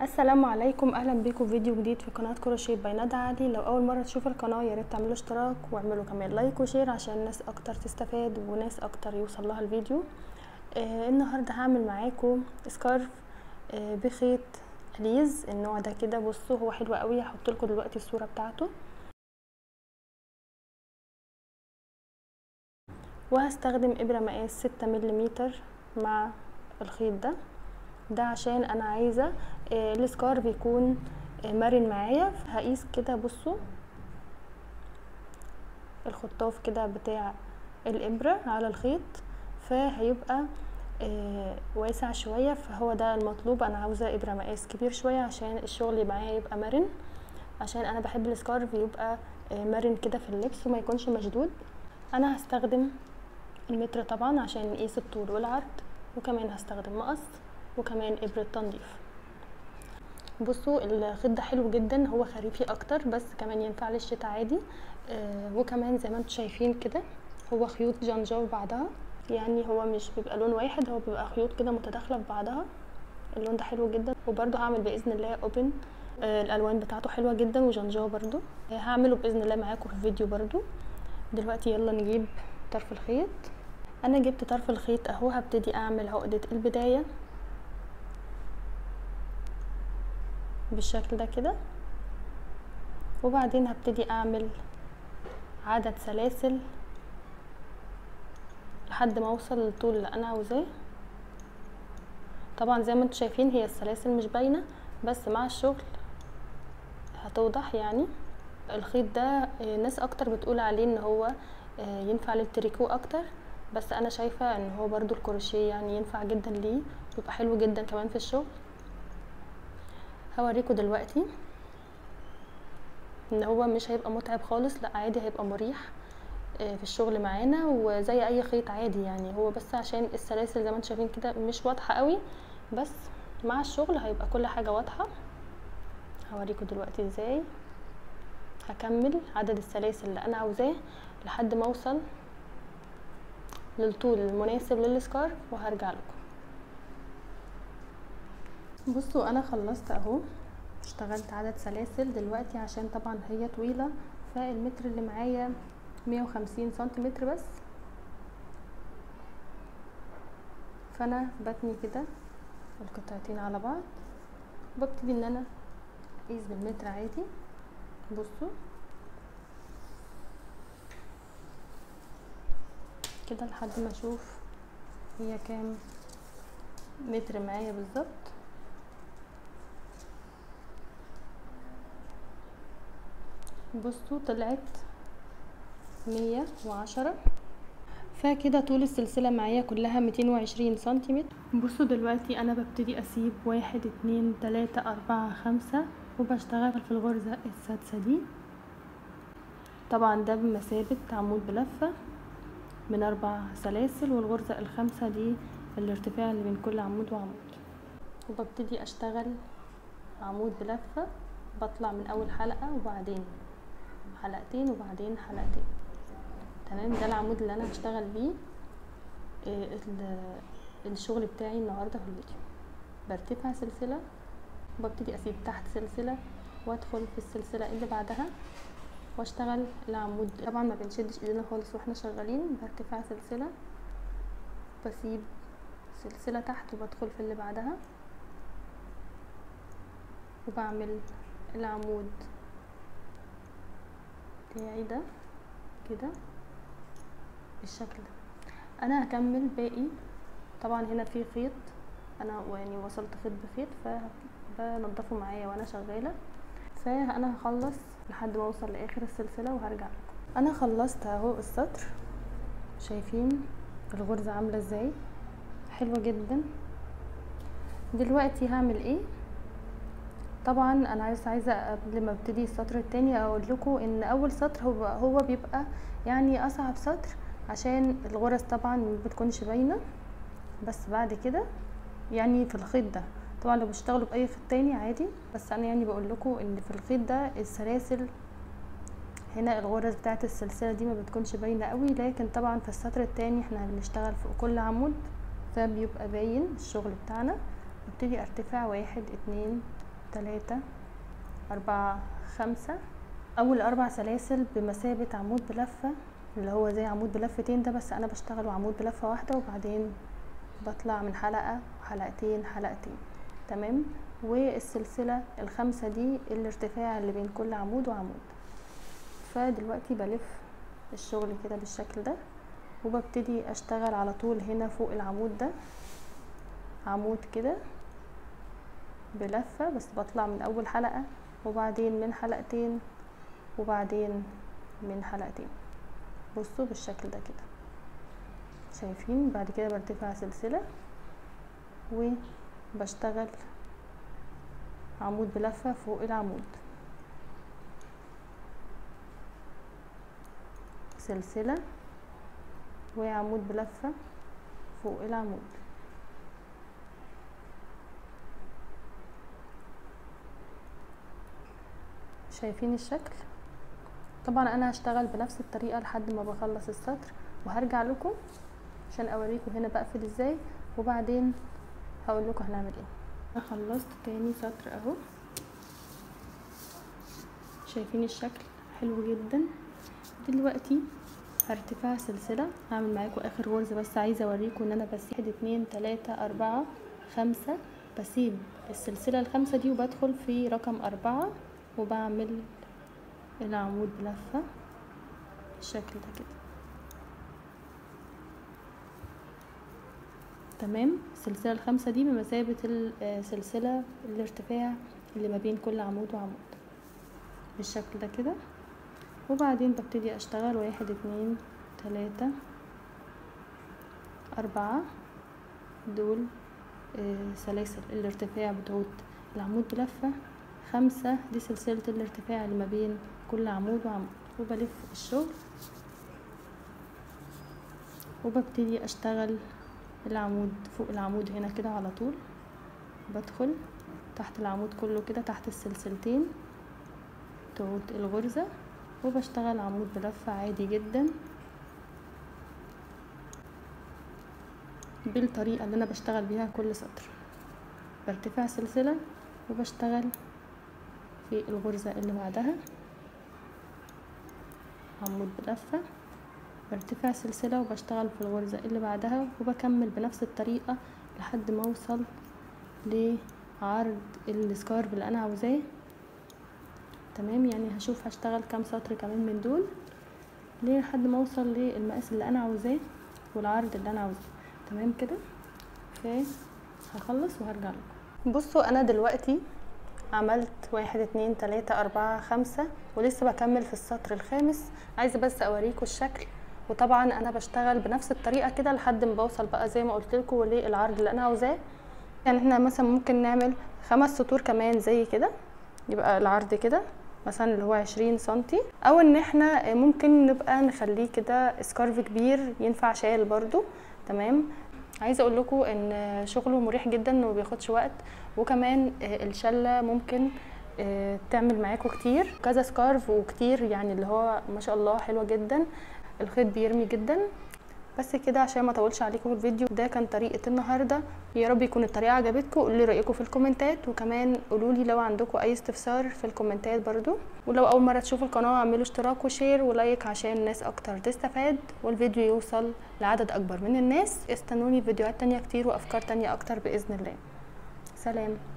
السلام عليكم اهلا بيكم فيديو جديد في قناه كروشيه باي ندى علي لو اول مره تشوفوا القناه يا ريت تعملوا اشتراك واعملوا كمان لايك وشير عشان ناس اكتر تستفاد وناس اكتر يوصل لها الفيديو آه النهارده هعمل معاكم سكارف آه بخيط ليز النوع ده كده بصوا هو حلو قوي هحط لكم دلوقتي الصوره بتاعته وهستخدم ابره مقاس ستة ملم مع الخيط ده ده عشان انا عايزه آه السكارف يكون آه مرن معايا هقيس كده بصوا الخطاف كده بتاع الابره على الخيط فهيبقى آه واسع شويه فهو ده المطلوب انا عاوزه ابره مقاس كبير شويه عشان الشغل معايا يبقى مرن عشان انا بحب السكارف يبقى مرن كده في اللبس وما يكونش مشدود انا هستخدم المتر طبعا عشان نقيس الطول والعرض وكمان هستخدم مقص وكمان ابرة تنظيف بصوا الخيط ده حلو جدا هو خريفي اكتر بس كمان ينفع للشتا عادي آه وكمان زي ما انتم شايفين كده هو خيوط جنجاو بعضها يعني هو مش بيبقى لون واحد هو بيبقى خيوط كده متداخله في بعضها اللون ده حلو جدا وبرده هعمل باذن الله اوبن آه الالوان بتاعته حلوه جدا وجنجاو برده آه هعمله باذن الله معاكم في الفيديو برده دلوقتي يلا نجيب طرف الخيط انا جبت طرف الخيط اهو هبتدي اعمل عقده البدايه بالشكل ده كده وبعدين هبتدي اعمل عدد سلاسل لحد ما اوصل للطول اللي انا عاوزاه طبعا زي ما انتم شايفين هي السلاسل مش باينه بس مع الشغل هتوضح يعني الخيط ده ناس اكتر بتقول عليه ان هو ينفع للتريكو اكتر بس انا شايفه ان هو برضو الكروشيه يعني ينفع جدا ليه بيبقى حلو جدا كمان في الشغل هوريكم دلوقتي ان هو مش هيبقى متعب خالص لا عادي هيبقى مريح في الشغل معانا وزي اي خيط عادي يعني هو بس عشان السلاسل زي ما انتم شايفين كده مش واضحه قوي بس مع الشغل هيبقى كل حاجه واضحه هوريكم دلوقتي ازاي هكمل عدد السلاسل اللي انا عاوزاه لحد ما اوصل للطول المناسب للسكارف وهرجع لكم بصوا انا خلصت اهو اشتغلت عدد سلاسل دلوقتي عشان طبعا هي طويلة فالمتر اللي معايا مية وخمسين سنتيمتر بس فانا بتني كده القطعتين على بعض وببتدي ان انا اقيس بالمتر عادي بصوا كده لحد ما اشوف هي كام متر معايا بالظبط بصوا طلعت مية وعشرة فكده طول السلسلة معايا كلها ميتين وعشرين سنتيمتر بصوا دلوقتي انا ببتدي اسيب واحد اتنين تلاتة اربعة خمسة وبشتغل في الغرزة السادسة دي طبعا ده بمثابة عمود بلفة من اربع سلاسل والغرزة الخامسة دي الارتفاع اللي بين كل عمود وعمود وببتدي اشتغل عمود بلفة بطلع من اول حلقة وبعدين حلقتين وبعدين حلقتين تمام ده العمود اللي انا هشتغل بيه الشغل بتاعي النهارده في الفيديو برتفع سلسلة وببتدي اسيب تحت سلسلة وادخل في السلسلة اللي بعدها واشتغل العمود طبعا ما بنشدش ايدينا خالص واحنا شغالين برتفع سلسلة بسيب سلسلة تحت وبدخل في اللي بعدها وبعمل العمود بتاعي ده كده بالشكل ده انا هكمل باقي طبعا هنا في خيط انا يعني وصلت خيط بخيط فبنضفه معايا وانا شغاله فانا هخلص لحد ما اوصل لاخر السلسله وهرجع لكم انا خلصت اهو السطر شايفين الغرزه عامله ازاي حلوه جدا دلوقتي هعمل ايه طبعا انا عايزه عايزه قبل ما ابتدي السطر التاني اقول لكم ان اول سطر هو هو بيبقى يعني اصعب سطر عشان الغرز طبعا ما بتكونش باينه بس بعد كده يعني في الخيط ده طبعا لو بتشتغلوا باي خيط تاني عادي بس انا يعني بقول لكم ان في الخيط ده السلاسل هنا الغرز بتاعت السلسله دي ما بتكونش باينه قوي لكن طبعا في السطر التاني احنا بنشتغل فوق كل عمود فبيبقى باين الشغل بتاعنا ببتدي ارتفع واحد اتنين تلاتة أربعة خمسة أول أربع سلاسل بمثابة عمود بلفة اللي هو زي عمود بلفتين ده بس أنا بشتغله عمود بلفة واحدة وبعدين بطلع من حلقة حلقتين حلقتين تمام والسلسلة الخمسة دي الارتفاع اللي بين كل عمود وعمود فدلوقتي بلف الشغل كده بالشكل ده وببتدي اشتغل على طول هنا فوق العمود ده عمود كده بلفة بس بطلع من اول حلقة وبعدين من حلقتين وبعدين من حلقتين بصوا بالشكل ده كده شايفين بعد كده برتفع سلسلة وبشتغل عمود بلفة فوق العمود سلسلة وعمود بلفة فوق العمود شايفين الشكل طبعا انا هشتغل بنفس الطريقة لحد ما بخلص السطر وهرجع لكم عشان اوريكم هنا بقفل ازاي وبعدين هقول لكم هنعمل ايه انا خلصت تاني سطر اهو شايفين الشكل حلو جدا دلوقتي هرتفع سلسلة هعمل معاكم اخر غرزة بس عايزة اوريكم ان انا بسيب واحد اتنين تلاتة اربعة خمسة بسيب السلسلة الخمسة دي وبدخل في رقم اربعة وبعمل العمود بلفة بالشكل ده كده تمام السلسلة الخمسة دي بمثابة السلسلة الارتفاع اللي ما بين كل عمود وعمود بالشكل ده كده وبعدين ببتدي اشتغل واحد اتنين تلاتة اربعة دول آه سلاسل الارتفاع بتوع العمود بلفة خمسة دي سلسلة الارتفاع اللي ما بين كل عمود وعمود وبلف الشغل وببتدي اشتغل العمود فوق العمود هنا كده على طول بدخل تحت العمود كله كده تحت السلسلتين بتوع الغرزة وبشتغل عمود بلفة عادي جدا بالطريقة اللي انا بشتغل بيها كل سطر برتفع سلسلة وبشتغل في الغرزة اللي بعدها عمود بلفة برتفع سلسلة وبشتغل في الغرزة اللي بعدها وبكمل بنفس الطريقة لحد ما اوصل لعرض السكارف اللي انا عاوزاه تمام يعني هشوف هشتغل كام سطر كمان من دول لحد ما اوصل للمقاس اللي انا عاوزاه والعرض اللي انا عاوزاه تمام كده هخلص وهرجع لكم بصوا انا دلوقتي عملت واحد اتنين تلاتة اربعة خمسة ولسه بكمل في السطر الخامس عايزة بس اوريكم الشكل وطبعا انا بشتغل بنفس الطريقة كده لحد ما بوصل بقى زي ما قلت لكم للعرض اللي انا عاوزاه يعني احنا مثلا ممكن نعمل خمس سطور كمان زي كده يبقى العرض كده مثلا اللي هو عشرين سنتي او ان احنا ممكن نبقى نخليه كده سكارف كبير ينفع شال برضو تمام عايزه اقول لكم ان شغله مريح جدا وما بياخدش وقت وكمان الشله ممكن تعمل معاكم كتير كذا سكارف وكتير يعني اللي هو ما شاء الله حلوه جدا الخيط بيرمي جدا بس كده عشان ما اطولش عليكم في الفيديو ده كان طريقه النهارده يا رب يكون الطريقه عجبتكم قولوا لي رايكم في الكومنتات وكمان قولوا لي لو عندكم اي استفسار في الكومنتات برضو ولو اول مره تشوفوا القناه اعملوا اشتراك وشير ولايك عشان ناس اكتر تستفاد والفيديو يوصل لعدد اكبر من الناس استنوني في فيديوهات تانية كتير وافكار تانية اكتر باذن الله سلام